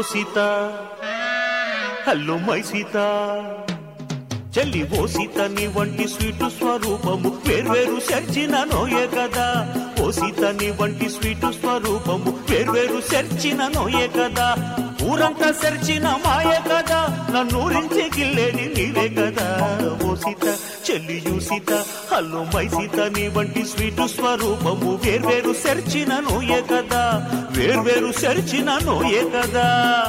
Sita hello my Sita చెల్లి ఓ సీత నీ వంటి స్వీటు స్వరూపము వేర్వేరు సెర్చిన నోయే కదా ఓ సీత నీ వంటి స్వీటు స్వరూపము వేర్వేరు సెర్చిన నోయే కదా ఊరంతా సెర్చిన మాయే కదా నన్నూరించి గిల్లేది నీవే కదా ఓ సీత చెల్లియు సీత హలో మై సీత నీ వంటి స్వీటు స్వరూపము వేర్వేరు సెర్చిన నోయే కదా వేర్వేరు సెర్చిన నోయే కదా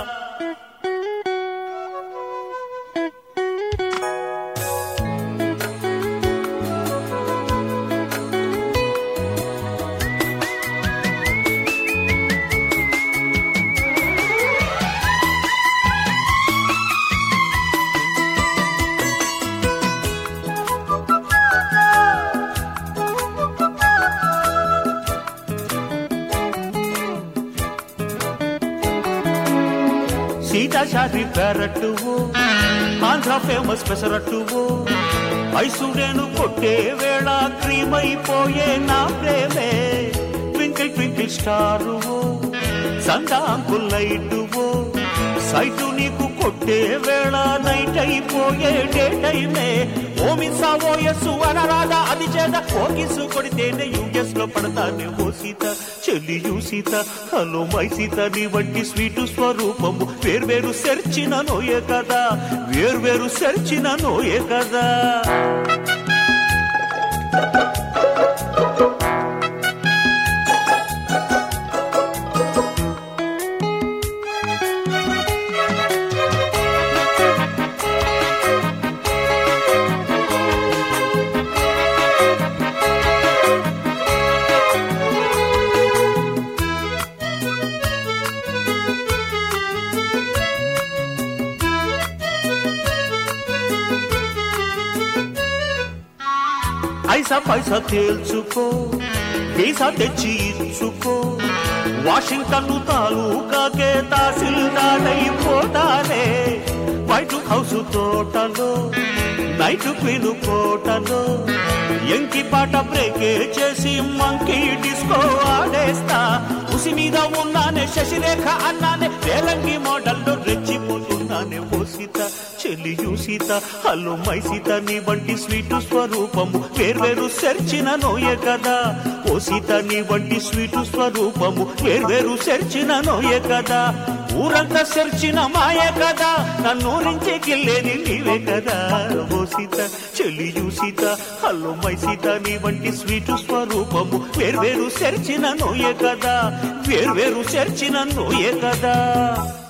సీతా శాది పెరట్టువు ఆంధ్ర ఫేమస్ పెసరట్టువు ఐసుడేను కొట్టే వేళ క్రీమ్ అయిపోయే నా ప్రేమే ట్వింకిల్ ట్వింకిల్ స్టారువు సందా అంకుల్ లైటువు సైటు నీకు కొట్టే వేళ నైట్ అయిపోయే డే టైమే ఓమిసా ఓయస్సు అనరాదా అది చేత ఓకిసు కొడితేనే యూఎస్ లో పడతానే ఓ సీత చెల్లియు సీత హలో మై సీత నీ వంటి స్వీటు స్వరూపము వేర్వేరు సెర్చిన నోయే కదా వేర్వేరు సెర్చిన నోయే కదా ఐసా పైసా తేల్చుకో వీసా తెచ్చి ఇచ్చుకో వాషింగ్టన్ తాలూకాకే తహసీల్దారైపోతానే వైట్ హౌస్ తోటలో నైట్ క్వీన్ కోటలో ఎంకి పాట బ్రేకే చేసి మంకీ డిస్కో ఆడేస్తా ఉసి మీద ఉన్నానే శశిరేఖ అన్నానే రేలంగి మోడల్లో రెచ్చిపోతున్నానే ఓ సీత చెల్లియు సీత హలో మై సీత నీ వంటి స్వీటు స్వరూపము వేర్వేరు సెర్చిన నోయే కదా ఓ సీత నీ వంటి స్వీటు స్వరూపము వేర్వేరు సెర్చిన నోయే కదా ఊరంతా సెర్చిన మాయే కదా నన్నూరించి గిల్లేది నీవే కదా ఓ సీత చెల్లియు సీత హలో మై సీత నీ వంటి స్వీటు స్వరూపము వేర్వేరు సెర్చిన నోయే కదా వేర్వేరు సెర్చిన నోయే కదా